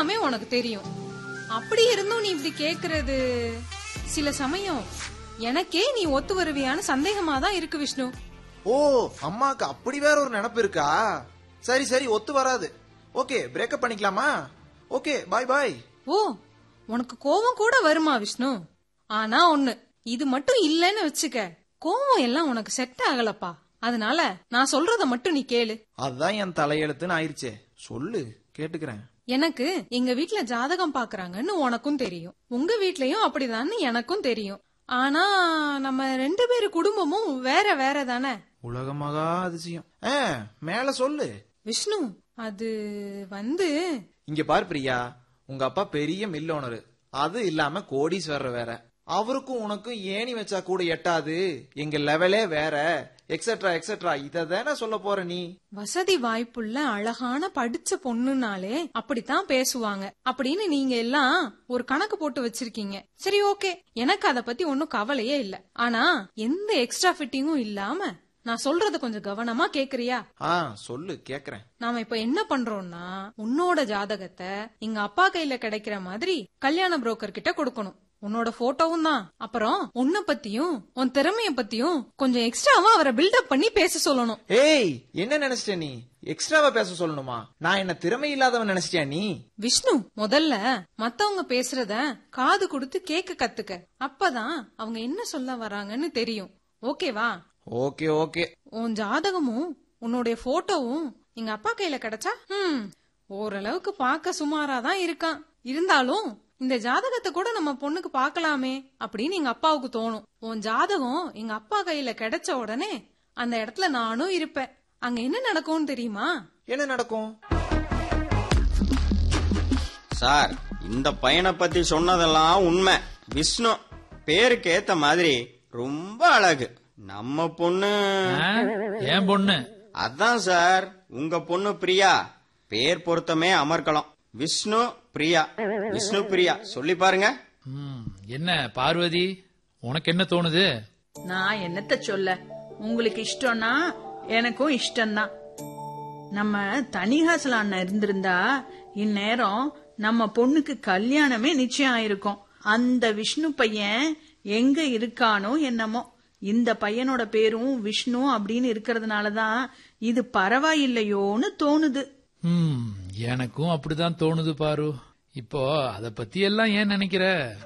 எல்லாமே உனக்கு தெரியும் அப்படி இருந்தும் நீ இப்படி கேக்குறது சில சமயம் எனக்கே நீ ஒத்து வருவியான்னு சந்தேகமா தான் இருக்கு விஷ்ணு ஓ அம்மாக்கு அப்படி வேற ஒரு நினப்பு இருக்கா சரி சரி ஒத்து வராது ஓகே பிரேக்கப் பண்ணிக்கலாமா ஓகே பாய் பாய் ஓ உனக்கு கோவம் கூட வருமா விஷ்ணு ஆனா ஒண்ணு இது மட்டும் இல்லன்னு வச்சுக்க கோவம் எல்லாம் உனக்கு செட் ஆகலப்பா அதனால நான் சொல்றத மட்டும் நீ கேளு அதுதான் என் தலையெழுத்துன்னு ஆயிருச்சே சொல்லு கேட்டுக்கிறேன் எனக்கு எங்க வீட்ல ஜாதகம் பாக்குறாங்கன்னு உனக்கும் தெரியும் உங்க வீட்லயும் அப்படிதான்னு எனக்கும் தெரியும் ஆனா நம்ம ரெண்டு பேரு குடும்பமும் வேற வேற தானே உலகமகா அதிசயம் ஆ, மேல சொல்லு விஷ்ணு அது வந்து இங்க பார் பிரியா உங்க அப்பா பெரிய மில் ஓனரு அது இல்லாம கோடீஸ்வரர் வேற அவருக்கும் உனக்கும் ஏணி வச்சா கூட எட்டாது எங்க லெவலே வேற எக்ஸெட்ரா எக்ஸெட்ரா இத தானே சொல்ல போற நீ வசதி வாய்ப்புள்ள அழகான படிச்ச பொண்ணுனாலே அப்படித்தான் பேசுவாங்க அப்படின்னு நீங்க எல்லாம் ஒரு கணக்கு போட்டு வச்சிருக்கீங்க சரி ஓகே எனக்கு அத பத்தி ஒன்னும் கவலையே இல்ல ஆனா எந்த எக்ஸ்ட்ரா ஃபிட்டிங்கும் இல்லாம நான் சொல்றத கொஞ்சம் கவனமா கேக்குறியா ஆ சொல்லு கேக்குறேன் நாம இப்ப என்ன பண்றோம்னா உன்னோட ஜாதகத்தை எங்க அப்பா கையில கிடைக்கிற மாதிரி கல்யாண புரோக்கர் கிட்ட கொடுக்கணும் உன்னோட போட்டோவும் தான் அப்புறம் உன்னை பத்தியும் உன் திறமைய பத்தியும் கொஞ்சம் எக்ஸ்ட்ராவா அவரை பில்டப் பண்ணி பேச சொல்லணும் ஏய் என்ன நினைச்சிட்ட நீ எக்ஸ்ட்ராவா பேச சொல்லணுமா நான் என்ன திறமை இல்லாதவன் நினைச்சிட்டியா நீ விஷ்ணு முதல்ல மத்தவங்க பேசுறத காது கொடுத்து கேட்க கத்துக்க அப்பதான் அவங்க என்ன சொல்ல வராங்கன்னு தெரியும் ஓகேவா ஓகே ஓகே உன் ஜாதகமும் உன்னுடைய போட்டோவும் எங்க அப்பா கையில கிடைச்சா ஹம் ஓரளவுக்கு பார்க்க சுமாரா தான் இருக்கான் இருந்தாலும் இந்த ஜாதகத்தை கூட நம்ம பொண்ணுக்கு பார்க்கலாமே அப்படின்னு எங்க அப்பாவுக்கு தோணும் உன் ஜாதகம் எங்க அப்பா கையில கிடைச்ச உடனே அந்த இடத்துல நானும் இருப்பேன் அங்க என்ன நடக்கும்னு தெரியுமா என்ன நடக்கும் சார் இந்த பையனை பத்தி சொன்னதெல்லாம் உண்மை விஷ்ணு பேருக்கு ஏத்த மாதிரி ரொம்ப அழகு நம்ம பொண்ணு ஆ? என் பொண்ணு அதான் சார் உங்க பொண்ணு பிரியா பேர் பொருத்தமே அமர்க்கலாம் விஷ்ணு பிரியா விஷ்ணு பிரியா சொல்லி பாருங்க ம், என்ன பார்வதி உனக்கு என்ன தோணுது நான் என்னத்த சொல்ல உங்களுக்கு இஷ்டம்னா எனக்கும் இஷ்டம்தான் நம்ம தனிஹாசல் அண்ணன் இருந்திருந்தா இந்நேரம் நம்ம பொண்ணுக்கு கல்யாணமே நிச்சயம் ஆயிருக்கும் அந்த விஷ்ணு பையன் எங்க இருக்கானோ என்னமோ இந்த பையனோட பேரும் விஷ்ணு அப்படின்னு இருக்கிறதுனாலதான் இது பரவாயில்லையோன்னு தோணுது ம், எனக்கும் அப்படிதான் தோணுது பாரு இப்போ அத பத்தி எல்லாம் ஏன் நினைக்கிற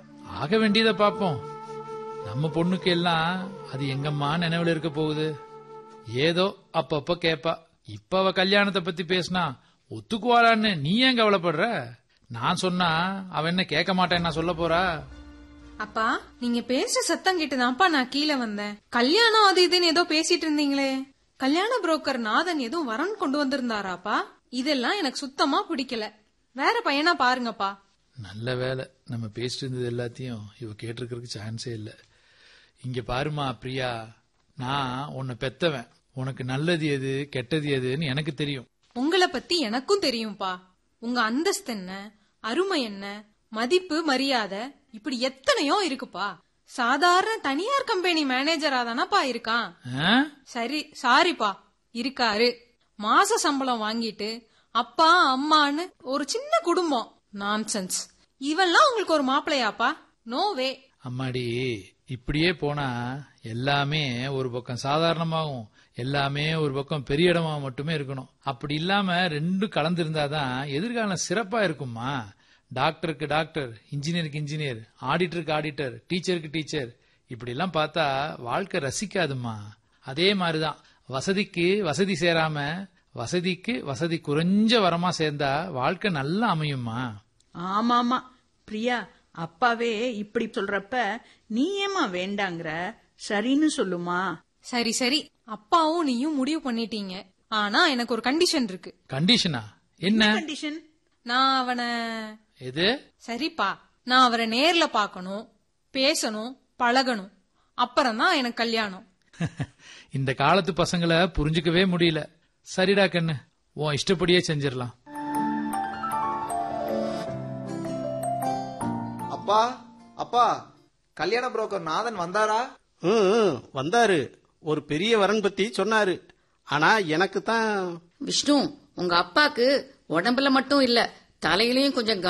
ஆக வேண்டியதை பாப்போம் நம்ம பொண்ணுக்கு எல்லாம் அது எங்கம்மா நினைவுல இருக்க போகுது ஏதோ அப்பப்ப கேப்பா இப்ப அவ கல்யாணத்தை பத்தி பேசினா ஒத்துக்குவாளான்னு நீ ஏன் கவலைப்படுற நான் சொன்னா அவ என்ன கேட்க மாட்டேன் நான் சொல்ல போறா அப்பா நீங்க பேசுற சத்தம் கேட்டுதான்ப்பா நான் கீழே வந்தேன் கல்யாணம் அது இதுன்னு ஏதோ பேசிட்டு இருந்தீங்களே கல்யாண புரோக்கர் நாதன் எதுவும் வரன் கொண்டு வந்திருந்தாராப்பா இதெல்லாம் எனக்கு சுத்தமா பிடிக்கல வேற பையனா பாருங்கப்பா நல்ல வேலை நம்ம பேசிட்டு இருந்தது எல்லாத்தையும் இவ கேட்டிருக்கிறதுக்கு சான்ஸே இல்ல இங்க பாருமா பிரியா நான் உன்னை பெத்தவன் உனக்கு நல்லது எது கெட்டது எதுன்னு எனக்கு தெரியும் உங்களை பத்தி எனக்கும் தெரியும்பா உங்க அந்தஸ்து என்ன அருமை என்ன மதிப்பு மரியாதை இப்படி எத்தனையோ இருக்குப்பா சாதாரண தனியார் கம்பெனி மேனேஜரா தானப்பா இருக்கான் ஆ? சரி சாரிப்பா இருக்காரு மாச சம்பளம் வாங்கிட்டு அப்பா அம்மான்னு ஒரு சின்ன குடும்பம் நான்சென்ஸ் இவெல்லாம் உங்களுக்கு ஒரு மாப்பிள்ளையாப்பா நோ வே அம்மாடி இப்படியே போனா எல்லாமே ஒரு பக்கம் சாதாரணமாகவும் எல்லாமே ஒரு பக்கம் பெரிய இடமா மட்டுமே இருக்கணும் அப்படி இல்லாம ரெண்டும் கலந்திருந்தாதான் எதிர்காலம் சிறப்பா இருக்கும்மா டாக்டருக்கு டாக்டர் இன்ஜினியருக்கு இன்ஜினியர் ஆடிட்டருக்கு ஆடிட்டர் டீச்சருக்கு டீச்சர் இப்படி எல்லாம் பார்த்தா வாழ்க்கை ரசிக்காதும்மா அதே மாதிரிதான் வசதிக்கு வசதி சேராம வசதிக்கு வசதி குறைஞ்ச வரமா சேர்ந்தா வாழ்க்கை நல்லா அமையும்மா ஆமாமா பிரியா அப்பாவே இப்படி சொல்றப்ப நீ ஏமா வேண்டாங்கிற சரின்னு சொல்லுமா சரி சரி அப்பாவும் நீயும் முடிவு பண்ணிட்டீங்க ஆனா எனக்கு ஒரு கண்டிஷன் இருக்கு கண்டிஷனா என்ன கண்டிஷன் நான் அவனை எது சரிப்பா நான் அவரை நேர்ல பார்க்கணும் பேசணும் பழகணும் அப்புறம்தான் எனக்கு கல்யாணம் இந்த காலத்து பசங்களை புரிஞ்சுக்கவே முடியல சரிடா கண்ணு உன் இஷ்டப்படியே செஞ்சிடலாம் அப்பா அப்பா கல்யாண புரோக்கர் நாதன் வந்தாரா ம், ம், வந்தாரு ஒரு பெரிய வரன் பத்தி சொன்னாரு ஆனா எனக்கு தான் விஷ்ணு உங்க அப்பாக்கு உடம்புல மட்டும் இல்ல தலையிலயும் கொஞ்சம்